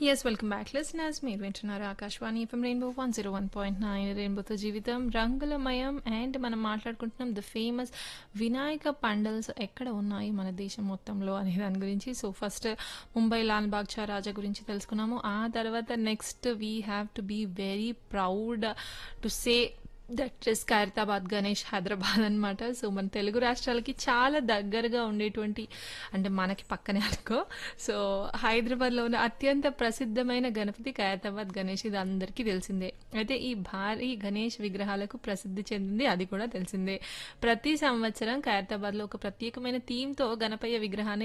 yes welcome back listeners మీరు వింటున్నారు Akashvani FM rainbow one zero one point nine రెయిన్బోతో జీవితం రంగులమయం అండ్ మనం మాట్లాడుకుంటున్నాం ద ఫేమస్ వినాయక పండల్స్ ఎక్కడ ఉన్నాయి మన దేశం మొత్తంలో అనే దాని గురించి so first Mumbai Lalbaugcha Raja గురించి తెలుసుకున్నాము ఆ తర్వాత next we have to be very proud to say that is Khairatabad Ganesh Hyderabad అనమాట సో మన తెలుగు రాష్ట్రాలకి చాలా దగ్గరగా ఉండేటువంటి అంటే మనకి పక్కనే అనుకో సో హైదరాబాద్లో ఉన్న అత్యంత ప్రసిద్ధమైన గణపతి ఖైరతాబాద్ గణేష్ ఇది అందరికీ తెలిసిందే అయితే ఈ భారీ గణేష్ విగ్రహాలకు ప్రసిద్ధి చెందింది అది కూడా తెలిసిందే ప్రతి సంవత్సరం ఖైరతాబాద్లో ఒక ప్రత్యేకమైన థీమ్తో గణపయ్య విగ్రహాన్ని